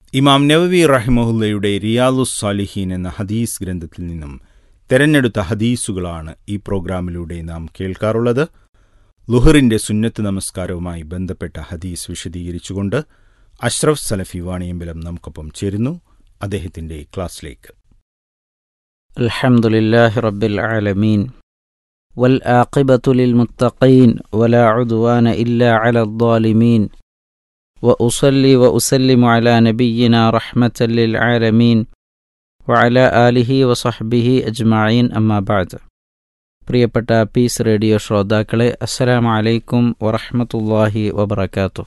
ഇമാം നവവി റഹിമഹുല്ലയുടെ റിയാലുസ് സാലിഹീൻ എന്ന ഹദീസ് ഗ്രന്ഥത്തിൽ നിന്നും തെരഞ്ഞെടുത്ത ഹദീസുകളാണ് ഈ പ്രോഗ്രാമിലൂടെ നാം കേൾക്കാറുള്ളത് ലുഹറിന്റെ സുന്നത്ത് നമസ്കാരവുമായി ബന്ധപ്പെട്ട ഹദീസ് വിശദീകരിച്ചുകൊണ്ട് അഷ്റഫ് സലഫി വാണിയമ്പലം നമുക്കൊപ്പം ചേരുന്നു അദ്ദേഹത്തിന്റെ ക്ലാസ്സിലേക്ക് الحمد لله رب العالمين والآقبة للمتقين ولا عدوان إلا على الظالمين وأصلي وأسلم على نبينا رحمة للعالمين وعلى آله وصحبه أجمعين أما بعد പ്രിയപ്പെട്ട പീസ് റേഡിയോ ശ്രോതാക്കളെ അസ്സലാമു അലൈക്കും വറഹ്മത്തുള്ളാഹി വബറകാതുഹു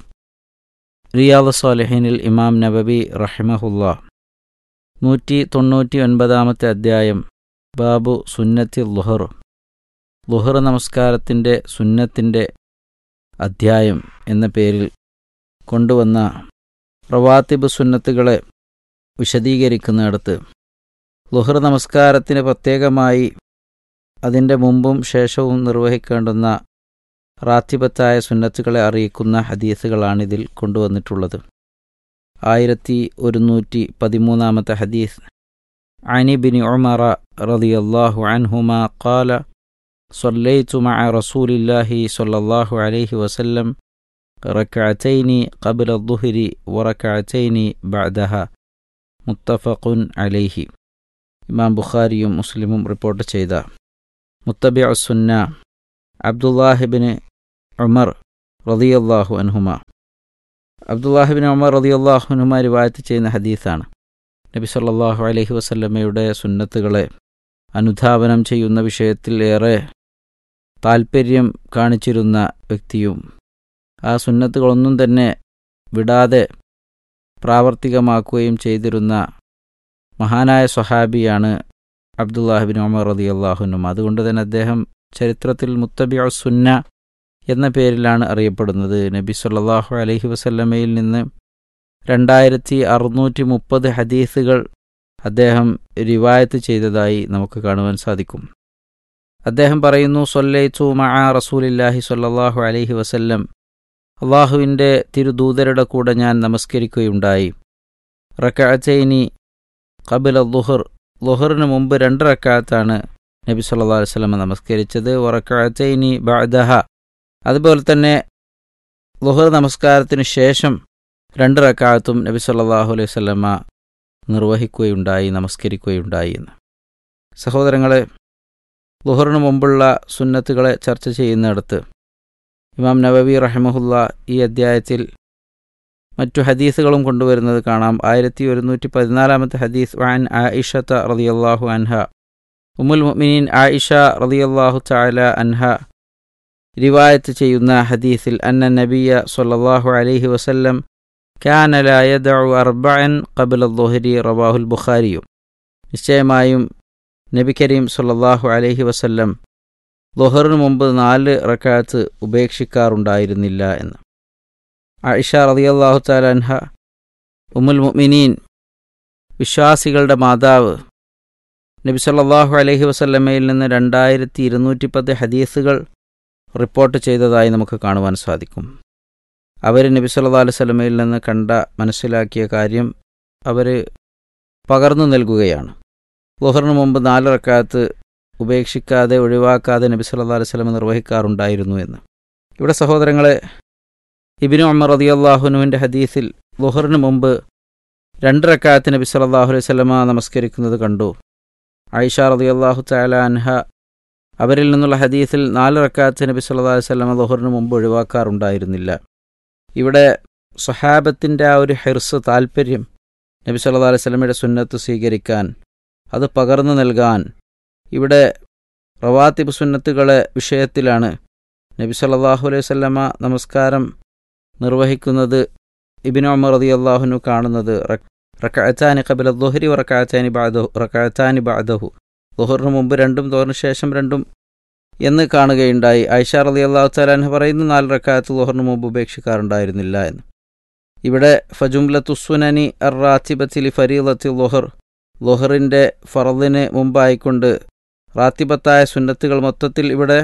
റിയാദ് സാലിഹീനിൽ ഇമാം നബവി റഹിമഹുല്ലാ നൂറ്റി തൊണ്ണൂറ്റി ഒൻപതാമത്തെ അധ്യായം ബാബു സുന്നത്തി ലുഹർ ലുഹർ നമസ്കാരത്തിൻ്റെ സുന്നത്തിൻ്റെ അധ്യായം എന്ന പേരിൽ കൊണ്ടുവന്ന റവാത്തിബ് സുന്നത്തുകളെ വിശദീകരിക്കുന്നിടത്ത് ലുഹർ നമസ്കാരത്തിന് പ്രത്യേകമായി അതിൻ്റെ മുമ്പും ശേഷവും നിർവഹിക്കേണ്ടുന്ന റാത്തിബത്തായ സുന്നത്തുകളെ അറിയിക്കുന്ന ഹദീസുകളാണിതിൽ കൊണ്ടുവന്നിട്ടുള്ളത് ആയിരത്തി ഒരുന്നൂറ്റി പതിമൂന്നാമത്തെ ഹദീസ് عن بن عمر رضي الله عنهما قال صليت مع رسول الله صلى الله عليه وسلم ركعتين قبل الظهر وركعتين بعدها متفق عليه ഇമാം ബുഖാരിയും മുസ്ലിമും റിപ്പോർട്ട് ചെയ്ത മുത്തബിഅ സുന്ന അബ്ദുല്ലാഹിബിന് ഉമർ റളിയല്ലാഹു അൻഹുമ അബ്ദുല്ലാഹിബിൻ ഉമർ റളിയല്ലാഹു അൻഹുമ റിവായത്ത് ചെയ്യുന്ന ഹദീസാണ് നബി സല്ലല്ലാഹു അലൈഹി വസല്ലമയുടെ സുന്നത്തുകളെ അനുധാവനം ചെയ്യുന്ന വിഷയത്തിൽ ഏറെ താൽപ്പര്യം കാണിച്ചിരുന്ന വ്യക്തിയും ആ സുന്നത്തുകളൊന്നും തന്നെ വിടാതെ പ്രാവർത്തികമാക്കുകയും ചെയ്തിരുന്ന മഹാനായ സ്വഹാബിയാണ് അബ്ദുല്ലാഹിബിൻ ഉമർ റതി അള്ളാഹുനും അതുകൊണ്ട് തന്നെ അദ്ദേഹം ചരിത്രത്തിൽ മുത്തബിഅ സുന്ന എന്ന പേരിലാണ് അറിയപ്പെടുന്നത് നബി സല്ലല്ലാഹു അലൈഹി വസല്ലമയിൽ നിന്ന് രണ്ടായിരത്തി അറുന്നൂറ്റി മുപ്പത് ഹദീസുകൾ അദ്ദേഹം റിവായത്ത് ചെയ്തതായി നമുക്ക് കാണുവാൻ സാധിക്കും അദ്ദേഹം പറയുന്നു സൊല്ലൈത്തു മഅ റസൂലില്ലാഹി സല്ലല്ലാഹു അലൈഹി വസല്ലം അള്ളാഹുവിൻ്റെ തിരുദൂതരുടെ കൂടെ ഞാൻ നമസ്കരിക്കുകയുണ്ടായി റക്കഅച്ചൈനി കബില ലുഹർ ലുഹറിന് മുമ്പ് രണ്ട് റക്കാത്താണ് നബി സല്ലല്ലാഹു അലൈഹി വസല്ലം നമസ്കരിച്ചത് വറക്കഅച്ചൈനി ബഅദഹ അതുപോലെ തന്നെ ലുഹർ നമസ്കാരത്തിന് ശേഷം രണ്ട് റക്കാത്തും നബി സല്ലല്ലാഹു അലൈഹി വസല്ലമ നിർവഹിക്കുകയുണ്ടായി നമസ്കരിക്കുകയുണ്ടായി എന്ന് സഹോദരങ്ങളെ ലുഹറിന് മുമ്പുള്ള സുന്നത്തുകളെ ചർച്ച ചെയ്യുന്നിടത്ത് ഇമാം നവവി റഹ്മഹുല്ല ഈ അദ്ധ്യായത്തിൽ മറ്റു ഹദീസുകളും കൊണ്ടുവരുന്നത് കാണാം ആയിരത്തി ഒരുന്നൂറ്റി പതിനാലാമത്തെ ഹദീസ് വാൻ ആയിഷത്ത റളിയല്ലാഹു അൻഹ ഉമ്മുൽ മുഅ്മിനീൻ ആയിഷ റളിയല്ലാഹു തആല അൻഹ റിവായത്ത് ചെയ്യുന്ന ഹദീസിൽ അന്ന നബിയ സല്ലല്ലാഹു അലൈഹി വസല്ലം കാന ലാ യദഉ അർബഅൻ ഖബ്ല ദുഹരി റവാഹുൽ ബുഖാരിയും നിശ്ചയമായും നബി കരീം സല്ലല്ലാഹു അലൈഹി വസല്ലം ദുഹറിന് മുമ്പ് നാല് റക്കാത്ത് ഉപേക്ഷിക്കാറുണ്ടായിരുന്നില്ല എന്ന് ആയിഷ റളിയല്ലാഹു തആല അൻഹ ഉമ്മുൽ മുഅ്മിനീൻ വിശ്വാസികളുടെ മാതാവ് നബി സല്ലല്ലാഹു അലൈഹി വസല്ലമയിൽ നിന്ന് രണ്ടായിരത്തി ഇരുന്നൂറ്റി പത്ത് ഹദീസുകൾ റിപ്പോർട്ട് ചെയ്തതായി നമുക്ക് കാണുവാൻ സാധിക്കും അവർ നബി സല്ലാ അലൈഹി സ്വലമയിൽ നിന്ന് കണ്ട മനസ്സിലാക്കിയ കാര്യം അവർ പകർന്നു നൽകുകയാണ് ലുഹറിന് മുമ്പ് നാല് റക്കാത്ത് ഉപേക്ഷിക്കാതെ ഒഴിവാക്കാതെ നബി സല്ലാ അലൈഹി സ്വലമ നിർവഹിക്കാറുണ്ടായിരുന്നു എന്ന് ഇവിടെ സഹോദരങ്ങളെ ഇബിനു അമ്മ റതിയല്ലാഹുനുവിൻ്റെ ഹദീസിൽ ലുഹറിന് മുമ്പ് രണ്ട് റക്കാത്ത് നബി സല്ലാഹു അലൈഹി സ്വലമ നമസ്കരിക്കുന്നത് കണ്ടു ആയിഷ റതിയല്ലാഹു തആല അൻഹ അവരിൽ നിന്നുള്ള ഹദീസിൽ നാല് റക്കാത്ത് നബി സല്ലാ അലൈഹി സ്വലമ ലുഹറിന് മുമ്പ് ഒഴിവാക്കാറുണ്ടായിരുന്നില്ല ഇവിടെ സഹാബത്തിൻ്റെ ആ ഒരു ഹെർസ് താൽപ്പര്യം നബി സല്ലാ അലൈഹി സ്വലമയുടെ സുന്നത്ത് സ്വീകരിക്കാൻ അത് പകർന്നു നൽകാൻ ഇവിടെ റവാത്തിബ് സുന്നത്തുകളെ വിഷയത്തിലാണ് നബി സല്ലാഹു അലൈഹി സ്വല്ലമ നമസ്കാരം നിർവഹിക്കുന്നത് ഇബിൻ ഉമർ റതി അള്ളാഹുനു കാണുന്നത് റക്കാച്ചാനി കബില ദുഹരി റക്കാച്ചാനി ബാദഹു റക്കാച്ചാനി ബാദഹു ദുഹറിന് മുമ്പ് രണ്ടും ദുഹറിന് ശേഷം രണ്ടും എന്ന് കാണുകയുണ്ടായി ഐഷ റതി അള്ളാഹു താലാൻഹ പറയുന്നു നാല് റക്കാത്ത് ദുഹറിന് മുമ്പ് ഉപേക്ഷിക്കാറുണ്ടായിരുന്നില്ല എന്ന് ഇവിടെ ഫജുംലത്തുസുനനി അർ റാത്തിബത്തിലി ഫരീലത്തി ലുഹർ ലുഹറിൻ്റെ ഫറദിന് മുമ്പായിക്കൊണ്ട് റാത്തിബത്തായ സുന്നത്തുകൾ മൊത്തത്തിൽ ഇവിടെ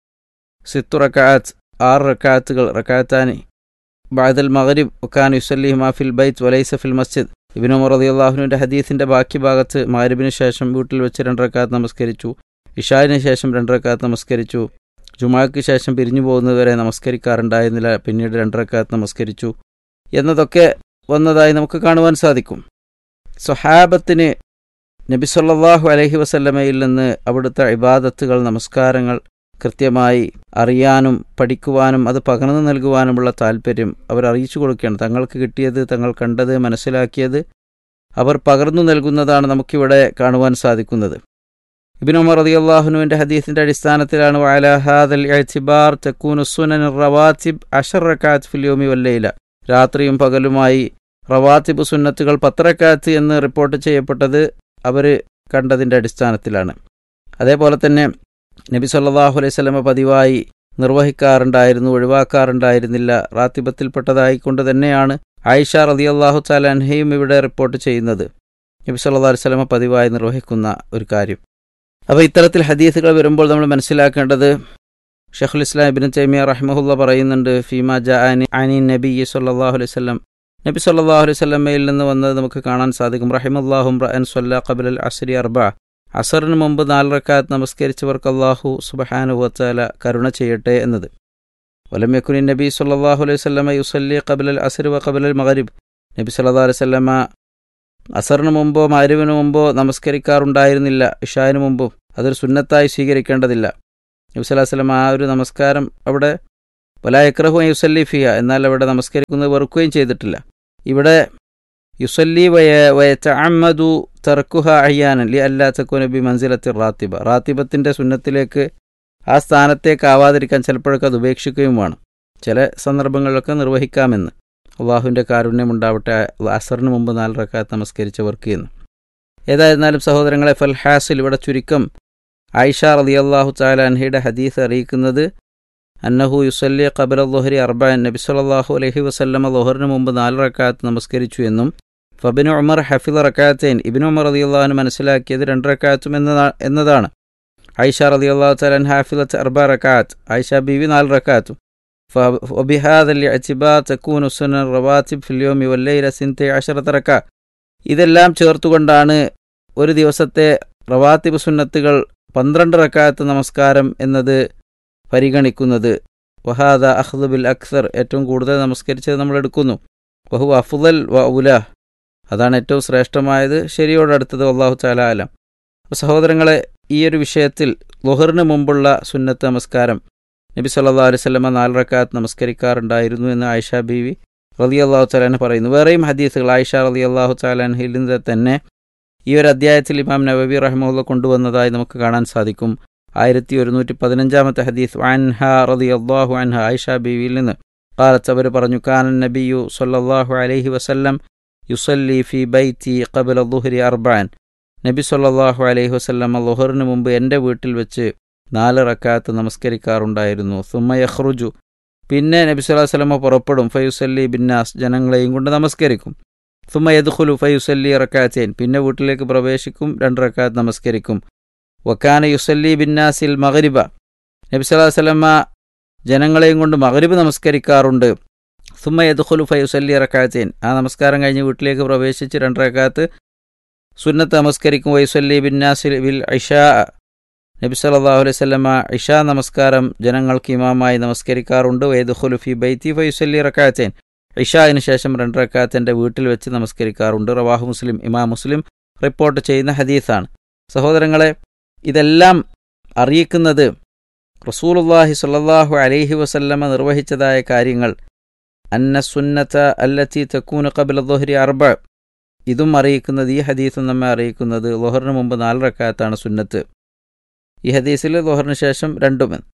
സിത്തു റക്കാത്ത് ആറ് റക്കാത്തുകൾ റക്കാത്താനി ബാദൽ മഗരിബ് ഒക്കാൻ യുസല്ലി മാഫിൽ ബൈത്ത് വലൈസ ഫിൽ മസ്ജിദ് ഇബിൻ ഉമർ റതി അള്ളാഹുവിൻ്റെ ഹദീസിൻ്റെ ബാക്കി ഭാഗത്ത് മാരിബിന് ശേഷം വീട്ടിൽ വെച്ച് രണ്ടരക്കാത്ത് നമസ്കരിച്ചു ഇഷാദിന് ശേഷം രണ്ടരക്കാത്ത് നമസ്കരിച്ചു ജുമാക്ക് ശേഷം പിരിഞ്ഞു പോകുന്നതുവരെ നമസ്കരിക്കാറുണ്ടായിരുന്നില്ല പിന്നീട് രണ്ടരക്കാത്ത് നമസ്കരിച്ചു എന്നതൊക്കെ വന്നതായി നമുക്ക് കാണുവാൻ സാധിക്കും സ്വഹാബത്തിന് നബി സല്ലല്ലാഹു അലൈഹി വസല്ലമയിൽ നിന്ന് അവിടുത്തെ ഇബാദത്തുകൾ നമസ്കാരങ്ങൾ കൃത്യമായി അറിയാനും പഠിക്കുവാനും അത് പകർന്നു നൽകുവാനുമുള്ള താല്പര്യം അവർ അറിയിച്ചു കൊടുക്കുകയാണ് തങ്ങൾക്ക് കിട്ടിയത് തങ്ങൾ കണ്ടത് മനസ്സിലാക്കിയത് അവർ പകർന്നു നൽകുന്നതാണ് നമുക്കിവിടെ കാണുവാൻ സാധിക്കുന്നത് ഇബിൻ ഉമർ റളിയല്ലാഹുനുവിൻ്റെ ഹദീസിൻ്റെ അടിസ്ഥാനത്തിലാണ് വഅലാഹാദൽ ഇഅ്തിബാർ തക്കൂനു സുനൻ റവാത്തിബ് അഷർ റക്കാത്ത് ഫില്യോമി വല്ലയില രാത്രിയും പകലുമായി റവാത്തിബ് സുന്നത്തുകൾ പത്തറക്കാത്ത് എന്ന് റിപ്പോർട്ട് ചെയ്യപ്പെട്ടത് അവർ കണ്ടതിൻ്റെ അടിസ്ഥാനത്തിലാണ് അതേപോലെ തന്നെ നബി സല്ലല്ലാഹു അലൈഹി സ്വലമ പതിവായി നിർവഹിക്കാറുണ്ടായിരുന്നു ഒഴിവാക്കാറുണ്ടായിരുന്നില്ല റാത്തിബത്തിൽപ്പെട്ടതായിക്കൊണ്ട് തന്നെയാണ് ആയിഷ റളിയല്ലാഹു തആല അൻഹയും ഇവിടെ റിപ്പോർട്ട് ചെയ്യുന്നത് നബി സല്ലല്ലാഹു അലൈഹി സ്വലമ പതിവായി നിർവഹിക്കുന്ന ഒരു കാര്യം അപ്പോൾ ഇത്തരത്തിൽ ഹദീസുകൾ വരുമ്പോൾ നമ്മൾ മനസ്സിലാക്കേണ്ടത് ഷെഖുൽ ഇസ്ലാം ഇബിൻ തൈമിയ റഹ്മഹുല്ല പറയുന്നുണ്ട് ഫീമ ജാനി അനി നബി സല്ലല്ലാഹു അലൈഹി വസല്ലം നബി സല്ലല്ലാഹു അലൈഹി വസല്ലമയിൽ നിന്ന് വന്നത് നമുക്ക് കാണാൻ സാധിക്കും റഹിമല്ലാഹും റഅൻ സ്വല്ല ഖബൽ അസ്രി അർബ അസറിന് മുമ്പ് നാല് റക്കാത്ത് നമസ്കരിച്ചവർക്ക് അള്ളാഹു സുബ്ഹാനഹു വതആല കരുണ ചെയ്യട്ടെ എന്നത് വലം യക്കുനി നബി സല്ലല്ലാഹു അലൈഹി വസല്ലമ യുസല്ലി ഖബൽ അസ്രി വ ഖബൽ മഗ്രിബ് നബി സല്ലല്ലാഹു അലൈഹി വസല്ലമ അസറിന് മുമ്പോ മരുവിന് മുമ്പോ നമസ്കരിക്കാറുണ്ടായിരുന്നില്ല ഇഷാന് മുമ്പും അതൊരു സുന്നത്തായി സ്വീകരിക്കേണ്ടതില്ല നബി സല്ലല്ലാഹു അലൈഹി വസല്ലമ ആ ഒരു നമസ്കാരം അവിടെ വലാ യക്രഹു യുസല്ലി ഫിയ എന്നാൽ അവിടെ നമസ്കരിക്കുന്നത് വെറുക്കുകയും ചെയ്തിട്ടില്ല ഇവിടെ യുസല്ലി വയ വയറ്റഅമ്മദു തർക്കുഹ അയ്യാനൻ ലി അല്ലാ തക്കുന ബി മൻസിലത്തി റാത്തിബ റാത്തിബത്തിൻ്റെ സുന്നത്തിലേക്ക് ആ സ്ഥാനത്തേക്ക് ആവാതിരിക്കാൻ ചിലപ്പോഴൊക്കെ അത് ഉപേക്ഷിക്കുകയും വേണം ചില സന്ദർഭങ്ങളിലൊക്കെ നിർവഹിക്കാമെന്ന് അള്ളാഹുവിൻ്റെ കാരുണ്യമുണ്ടാവട്ടെ അസറിന് മുമ്പ് നാല് റക്കാത്ത് നമസ്കരിച്ചവർക്ക് എന്ന് ഏതായിരുന്നാലും സഹോദരങ്ങളെ ഫൽ ഹാസിൽ ഇവിടെ ചുരുക്കം ആയിഷ റതി അള്ളാഹു ചാലാൻഹയുടെ ഹദീസ് അറിയിക്കുന്നത് അന്നഹു യുസല്ലി ഖബൽ ലൊഹരി അർബാൻ നബി സല്ലല്ലാഹു അലൈഹി വസല്ലമ ലൊഹറിന് മുമ്പ് നാല് റക്കാത്ത് നമസ്കരിച്ചു എന്നും ഫബിന് ഉമർ ഹഫിദ് റക്കാത്തേൻ ഇബിൻ ഉമർ റതി അള്ളാഹുന് മനസ്സിലാക്കിയത് രണ്ട് റക്കാത്തും എന്നതാ എന്നതാണ് ഐഷ റതി അള്ളാഹു തലൻ ഹാഫിദത്ത് അർബ റക്കാത്ത് ഐഷ ബിവി നാല് റക്കാത്തും وبهذا الاعتبار تكون سنن الرواتب في اليوم والليلة سنتي عشرة ركعة ഇതെല്ലാം ചേർത്തുകൊണ്ടാണ് ഒരു ദിവസത്തെ റവാത്തിബ് സുന്നത്തുകൾ പന്ത്രണ്ട് റക്കാത്ത് നമസ്കാരം എന്നത് പരിഗണിക്കുന്നത് വഹാദ അഹ്ദ് ബിൽ അക്സർ ഏറ്റവും കൂടുതൽ നമസ്കരിച്ചത് നമ്മൾ എടുക്കുന്നു വഹു അഫുദൽ വ ഉല അതാണ് ഏറ്റവും ശ്രേഷ്ഠമായത് ശരിയോടടുത്തത് അള്ളാഹു ചാല ആലം സഹോദരങ്ങളെ ഈ ഒരു വിഷയത്തിൽ ലുഹറിന് മുമ്പുള്ള സുന്നത്ത് നമസ്കാരം നബി സല്ലാ അലുസല്ലമ നാല് റക്കാത്ത് നമസ്കരിക്കാറുണ്ടായിരുന്നു എന്ന് ആയിഷ ബീവി റലി അള്ളാഹു ചാലാൻ പറയുന്നു വേറെയും ഹദീസുകൾ ആയിഷ റലി അള്ളാഹു ചാലാൻഹിൽ നിന്ന് തന്നെ ഈ ഒരു അധ്യായത്തിൽ ഇമാം നബബി റഹ്മുല്ല കൊണ്ടുവന്നതായി നമുക്ക് കാണാൻ സാധിക്കും ആയിരത്തി ഒരുന്നൂറ്റി പതിനഞ്ചാമത്തെ ഹദീസ് അൻഹ റതി അള്ളാഹു അൻഹ ആയിഷ ബീവിയിൽ നിന്ന് കാലത്ത് അവർ പറഞ്ഞു കാനൻ നബിയു സല്ലല്ലാഹു അലൈഹി വസല്ലം യുസല്ലി ഫി ബൈത്തി ഖബല ദുഹരി അർബാൻ നബി സല്ലല്ലാഹു അലൈഹി വസല്ലം ലുഹറിന് മുമ്പ് എൻ്റെ വീട്ടിൽ വെച്ച് നാല് റക്കാത്ത് നമസ്കരിക്കാറുണ്ടായിരുന്നു സുമ്മ യഹ്റുജു പിന്നെ നബി സല്ലല്ലാഹു അലൈഹി വസല്ലമ പുറപ്പെടും ഫയുസല്ലി ബിന്നാസ് ജനങ്ങളെയും കൊണ്ട് നമസ്കരിക്കും സുമ്മ യദ്ഖുലു ഫയുസല്ലി റക്കാത്തേൻ പിന്നെ വീട്ടിലേക്ക് പ്രവേശിക്കും രണ്ട് റക്കാത്ത് നമസ്കരിക്കും വക്കാന യുസല്ലി ബിന്നാസിൽ മഗ്രിബ നബി സല്ലല്ലാഹു അലൈഹി വസല്ലമ ജനങ്ങളെയും കൊണ്ട് മഗ്രിബ് നമസ്കരിക്കാറുണ്ട് സുമ്മ യദ്ഖുലു ഫയുസല്ലി റക്കാത്തേൻ ആ നമസ്കാരം കഴിഞ്ഞ് വീട്ടിലേക്ക് പ്രവേശിച്ച് രണ്ട് റക്കാത്ത് സുന്നത്ത് നമസ്കരിക്കും വൈസല്ലി ബിന്നാസിൽ ബിൽ ഇഷാ നബി സല്ലല്ലാഹു അലൈഹി വസല്ലമ ഇഷാ നമസ്കാരം ജനങ്ങൾക്ക് ഇമാമായി നമസ്കരിക്കാറുണ്ട് വൈദുഖുലു ഫി ബൈത്തി ഫയുസല്ലി റക്കാത്തേൻ ഇഷാവിന് ശേഷം രണ്ട് റക്കാത്തിൻ്റെ വീട്ടിൽ വെച്ച് നമസ്കരിക്കാറുണ്ട് റവാഹു മുസ്ലിം ഇമാം മുസ്ലിം റിപ്പോർട്ട് ചെയ്യുന്ന ഹദീസാണ് സഹോദരങ്ങളെ ഇതെല്ലാം അറിയിക്കുന്നത് റസൂലുല്ലാഹി സ്വല്ലല്ലാഹു അലൈഹി വസല്ലമ നിർവഹിച്ചതായ കാര്യങ്ങൾ അന്ന സുന്നത്ത അല്ലത്തി തെക്കൂന് കബില ദോഹരി അർബ ഇതും അറിയിക്കുന്നത് ഈ ഹദീസും നമ്മെ അറിയിക്കുന്നത് ലൊഹറിന് മുമ്പ് നാല് റക്കാത്താണ് സുന്നത്ത് ഈ ഹദീസിൽ ലൊഹറിന് ശേഷം രണ്ടുമെന്ന്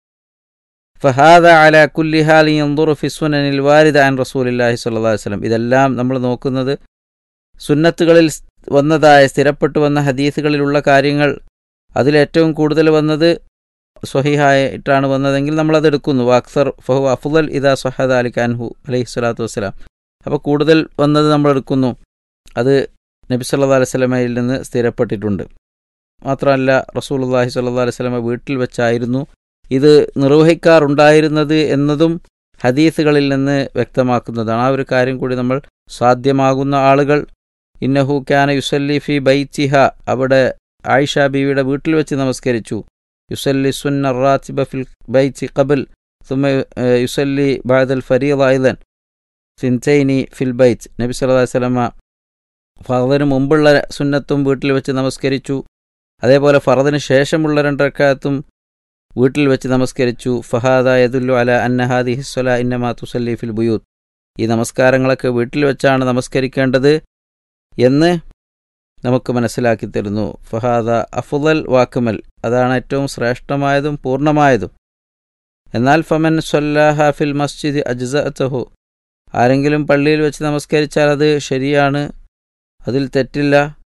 ഫഹാദ അല കുല്ലിഹാലി യന്ദുറു ഫിസ്വനിൽ വാരിദ അൻ റസൂലില്ലാഹി സ്വല്ലല്ലാഹി വസല്ലം ഇതെല്ലാം നമ്മൾ നോക്കുന്നത് സുന്നത്തുകളിൽ വന്നതായ സ്ഥിരപ്പെട്ടു വന്ന ഹദീസുകളിലുള്ള കാര്യങ്ങൾ അതിലേറ്റവും കൂടുതൽ വന്നത് സ്വഹിഹായിട്ടാണ് വന്നതെങ്കിൽ നമ്മളത് എടുക്കുന്നു അക്സർ ഫഹു അഫുദൽ ഇദാ സഹദ് അലി അൻഹു അലൈഹി സ്വലാത്തു വസ്സലാം അപ്പോൾ കൂടുതൽ വന്നത് നമ്മൾ എടുക്കുന്നു അത് നബി സല്ലാ അലൈഹി സ്വലമയിൽ നിന്ന് സ്ഥിരപ്പെട്ടിട്ടുണ്ട് മാത്രമല്ല റസൂൽ അള്ളാഹി സല്ലാ അലൈഹി സ്വലമ വീട്ടിൽ വെച്ചായിരുന്നു ഇത് നിർവഹിക്കാറുണ്ടായിരുന്നത് എന്നതും ഹദീസുകളിൽ നിന്ന് വ്യക്തമാക്കുന്നതാണ് ആ ഒരു കാര്യം കൂടി നമ്മൾ സാധ്യമാകുന്ന ആളുകൾ ഇന്നഹു ഖാന യുസല്ലി ഫി ബൈത്തിഹ അവിടെ ആയിഷ ബീവിയുടെ വീട്ടിൽ വെച്ച് നമസ്കരിച്ചു യുസല്ലി സുന്ന റാത്തിബ ഫിൽ ബൈത്തി ഖബൽ ثم യുസല്ലി ബാദൽ ഫരീദ ഐദൻ സിൻസൈനി ഫിൽ ബൈത്ത് നബി സല്ലല്ലാഹു അലൈഹി വസല്ലമ ഫറദിന് മുമ്പുള്ള സുന്നത്തും വീട്ടിൽ വെച്ച് നമസ്കരിച്ചു അതേപോലെ ഫറദിന് ശേഷമുള്ള രണ്ടരക്കാലത്തും വീട്ടിൽ വെച്ച് നമസ്കരിച്ചു ഫഹാദ യദുല്ലു അല അന്നഹാദി ഹിസ്വല ഇന്നമാ തുസല്ലി ഫിൽ ബുയൂത്ത് ഈ നമസ്കാരങ്ങളൊക്കെ വീട്ടിൽ വെച്ചാണ് നമസ്കരിക്കേണ്ടത് എന്ന് നമുക്ക് മനസ്സിലാക്കി തരുന്നു ഫഹാദ അഫുദൽ വാക്കുമൽ അതാണ് ഏറ്റവും ശ്രേഷ്ഠമായതും പൂർണ്ണമായതും എന്നാൽ ഫമൻ സൊല്ലാഹ ഫിൽ മസ്ജിദ് അജ്സഅത്തഹു ആരെങ്കിലും പള്ളിയിൽ വെച്ച് നമസ്കരിച്ചാൽ അത് ശരിയാണ് അതിൽ തെറ്റില്ല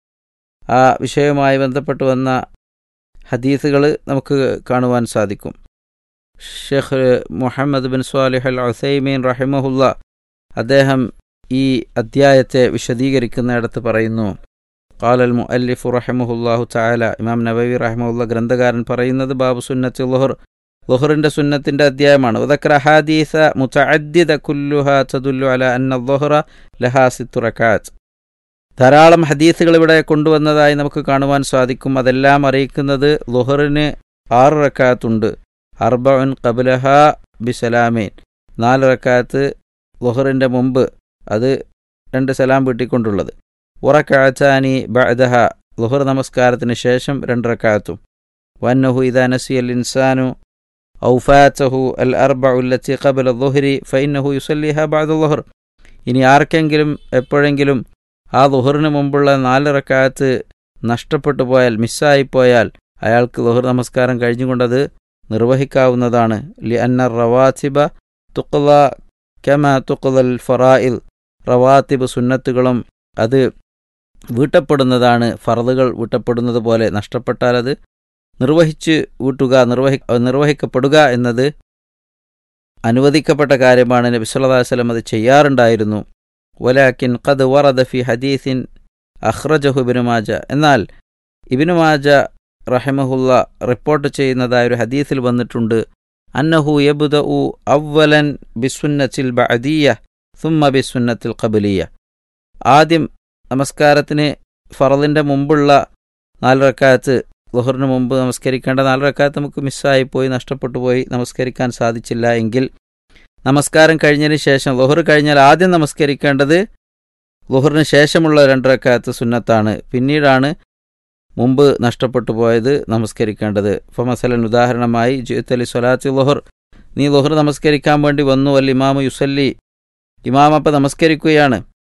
ആ വിഷയവുമായി ബന്ധപ്പെട്ട് വന്ന ഹദീസുകൾ നമുക്ക് കാണുവാൻ സാധിക്കും Sheikh Muhammad bin Salih al Uthaymeen റഹിമഹുല്ല അദ്ദേഹം ഈ അദ്ധ്യായത്തെ വിശദീകരിക്കുന്നിടത്ത് പറയുന്നു ഖാലൽ മുഅല്ലിഫു റഹിമഹുല്ലാഹു തആല ഇമാം നബവി റഹിമഹുല്ല ഗ്രന്ഥകാരൻ പറയുന്നത് ബാബു സുന്നത്തി ലുഹർ ലുഹറിന്റെ സുന്നത്തിന്റെ അധ്യായമാണ് ഉദക്ര ഹദീസ മുതഅദ്ദിദ കുല്ലുഹ തദുല്ലു അല അന്ന ലുഹറ ലഹാ സിത്തു റകാത്ത് ധാരാളം ഹദീസുകൾ ഇവിടെ കൊണ്ടുവന്നതായി നമുക്ക് കാണുവാൻ സാധിക്കും അതെല്ലാം അറിയിക്കുന്നത് ലുഹറിന് ആറ് റക്കാത്തുണ്ട് അർബഉൻ ഖബ്ലഹ ബിസലാമീൻ നാല് റക്കാത്ത് ലുഹറിൻ്റെ മുമ്പ് അത് രണ്ട് സലാം വീട്ടിക്കൊണ്ടുള്ളത് ഉറക്കാച്ചാനി ബഅദഹ ലുഹർ നമസ്കാരത്തിന് ശേഷം രണ്ട് റക്കാത്തും വന്നഹു ഇദാ നസിയൽ ഇൻസാനു ഔഫാത്തഹു അൽ അർബഉല്ലത്തി ഖബല ലുഹരി ഫൈനഹു യുസല്ലിഹ ബഅദ ലുഹർ ഇനി ആർക്കെങ്കിലും എപ്പോഴെങ്കിലും ആ ലുഹറിന് മുമ്പുള്ള നാല് റക്കാത്ത് നഷ്ടപ്പെട്ടു പോയാൽ മിസ്സായിപ്പോയാൽ അയാൾക്ക് ലുഹർ നമസ്കാരം കഴിഞ്ഞുകൊണ്ടത് നിർവഹിക്കാവുന്നതാണ് ലി അന്ന റവാത്തിബ തുക്ല കമ തുക്ലൽ ഫറായിൽ റവാത്തിബ് സുന്നത്തുകളും അത് വീട്ടപ്പെടുന്നതാണ് ഫറദുകൾ വീട്ടപ്പെടുന്നത് പോലെ നഷ്ടപ്പെട്ടാൽ അത് നിർവഹിച്ച് വീട്ടുക നിർവഹി നിർവഹിക്കപ്പെടുക എന്നത് അനുവദിക്കപ്പെട്ട കാര്യമാണ് നബി സല്ലല്ലാഹു അലൈഹി വസല്ലം അത് ചെയ്യാറുണ്ടായിരുന്നു വലാക്കിൻ ഖദ് വറദ ഫി ഹദീസിൻ അഖ്റജഹു ഇബ്നു മാജ എന്നാൽ ഇബ്നു മാജ റഹിമഹുല്ല റിപ്പോർട്ട് ചെയ്യുന്നതായ ഒരു ഹദീസിൽ വന്നിട്ടുണ്ട് അന്നഹു യബ്ദഉ അവ്വലൻ ബിസുന്നത്തിൽ ബഅദിയ സുമ്മ ബിസുന്നത്തിൽ ഖബലിയ ആദ്യം നമസ്കാരത്തിന് ഫറദിൻ്റെ മുമ്പുള്ള നാല് റക്കാത്ത് ലുഹറിന് മുമ്പ് നമസ്കരിക്കേണ്ട നാല് റക്കാത്ത് നമുക്ക് മിസ്സായി പോയി നഷ്ടപ്പെട്ടു പോയി നമസ്കരിക്കാൻ സാധിച്ചില്ല എങ്കിൽ നമസ്കാരം കഴിഞ്ഞതിന് ശേഷം ലുഹർ കഴിഞ്ഞാൽ ആദ്യം നമസ്കരിക്കേണ്ടത് ലുഹറിന് ശേഷമുള്ള രണ്ട് റക്കാത്ത് സുന്നത്താണ് പിന്നീടാണ് മുമ്പ് നഷ്ടപ്പെട്ടു പോയത് നമസ്കരിക്കേണ്ടത് ഇപ്പോൾ മസലൻ ഉദാഹരണമായി ജിത്തലി സ്വലാത്തി ലുഹർ നീ ലുഹർ നമസ്കരിക്കാൻ വേണ്ടി വന്നു അൽ ഇമാമു യുസല്ലി ഇമാം അപ്പം നമസ്കരിക്കുകയാണ്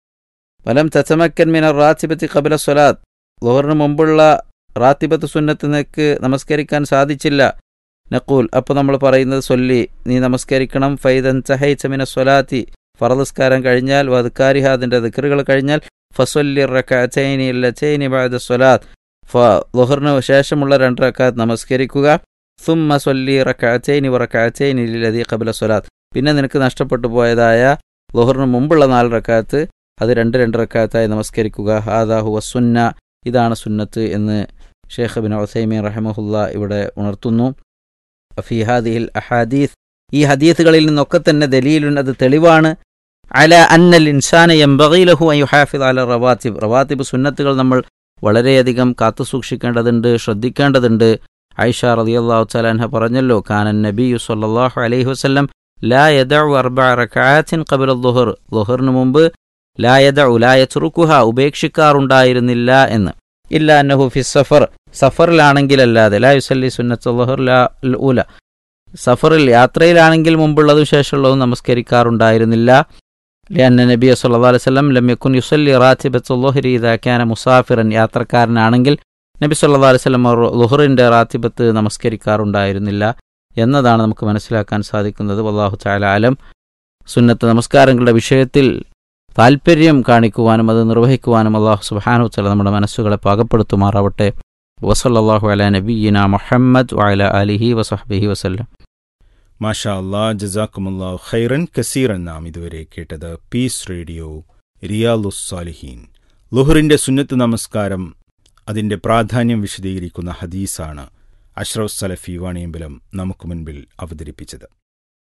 വലം തച്ചമക്കൻ മിനർ റാത്തിബത്തി കബല സ്വലാത്ത് ലുഹറിന് മുമ്പുള്ള റാത്തിബത്ത് സുന്നത്ത് നിനക്ക് നമസ്കരിക്കാൻ സാധിച്ചില്ല നക്കൂൽ അപ്പോൾ നമ്മൾ പറയുന്നത് സൊല്ലി നീ നമസ്കരിക്കണം ഫൈദൻ ചഹൈച്ചമിന സ്വലാത്തി ഫറദസ്കാരം കഴിഞ്ഞാൽ വദ്കാരിഹ അതിൻ്റെ ദിക്കറുകൾ കഴിഞ്ഞാൽ ഫസൊല്ലി റക്കൈനി ലച്ചൈനി ബാദ സ്വലാത്ത് ഫ ലുഹറിന് ശേഷമുള്ള രണ്ട് റക്കാത്ത് നമസ്കരിക്കുക സുമ്മ സൊല്ലി റക്കൈനി റക്കൈനി ലതി കബല സ്വലാത്ത് പിന്നെ നിനക്ക് നഷ്ടപ്പെട്ടു പോയതായ ലുഹറിന് മുമ്പുള്ള നാല് റക്കാത്ത് അത് രണ്ട് രണ്ട് റക്കാത്തായി നമസ്കരിക്കുക ഹാദാഹു വസുന്ന ഇതാണ് സുന്നത്ത് എന്ന് ഷേഖ് ബിൻ ഒസൈമീൻ റഹമഹുല്ല ഇവിടെ ഉണർത്തുന്നു ഫിഹാദിഹിൽ അഹാദീസ് ഈ ഹദീസുകളിൽ നിന്നൊക്കെ തന്നെ ദലീലുൻ അത് തെളിവാണ് അല അന്നൽ ഇൻസാന എംബഗീലഹു അയുഹാഫിദ് അല റവാത്തിബ് റവാത്തിബ് സുന്നത്തുകൾ നമ്മൾ വളരെയധികം കാത്തു സൂക്ഷിക്കേണ്ടതുണ്ട് ശ്രദ്ധിക്കേണ്ടതുണ്ട് ഐഷ റളിയല്ലാഹു തആല പറഞ്ഞല്ലോ കാനൻ നബിയു സല്ലല്ലാഹു അലൈഹി വസല്ലം ലാ യദഉ അർബഅ റകഅത്തിൻ ഖബല ദുഹർ ദുഹറിന് മുമ്പ് ലാ യദഉ ലാ യത്റുക്കുഹ ഉപേക്ഷിക്കാറുണ്ടായിരുന്നില്ല എന്ന് ഇല്ല അന്നഹു ഫി സഫർ സഫറിലാണെങ്കിലല്ലാതെ ലാ യുസല്ലി സുന്നത്ത് ദുഹർ ലാ ഊല സഫറിൽ യാത്രയിലാണെങ്കിൽ മുമ്പുള്ളതും ശേഷമുള്ളതും നമസ്കരിക്കാറുണ്ടായിരുന്നില്ല لأن النبي صلى الله عليه وسلم لم يكن يصلي راتبة الظهر إذا كان مسافرا യാത്രക്കാരനാണെങ്കിൽ നബി സല്ലല്ലാഹു അലൈഹി വസല്ലം ലുഹറിന്റെ റാത്തിബത്ത് നമസ്കരിക്കാറുണ്ടായിരുന്നില്ല എന്നതാണ് നമുക്ക് മനസ്സിലാക്കാൻ സാധിക്കുന്നത് വല്ലാഹു തആല ആലം സുന്നത്ത് നമസ്കാരങ്ങളുടെ വിഷയത്തിൽ താല്പര്യം കാണിക്കുവാനും അത് നിർവഹിക്കുവാനും അള്ളാഹു സുബ്ഹാനഹു തആല നമ്മുടെ മനസ്സുകളെ പാകപ്പെടുത്തുമാറാവട്ടെ വസല്ലല്ലാഹു അലാ നബിയിന മുഹമ്മദ് വഅല ആലിഹി വസഹ്ബിഹി വസല്ലം മാഷാ അല്ലാ ജസാക്കുമുല്ലാ ഖൈറൻ കസീറൻ നാം ഇതുവരെ കേട്ടത് പീസ് റേഡിയോ റിയാലുസ്സാലിഹീൻ ലുഹറിന്റെ സുന്നത്ത് നമസ്കാരം അതിന്റെ പ്രാധാന്യം വിശദീകരിക്കുന്ന ഹദീസാണ് അഷ്റഫ് സലഫി വാണിയമ്പലം നമുക്ക് മുൻപിൽ അവതരിപ്പിച്ചത്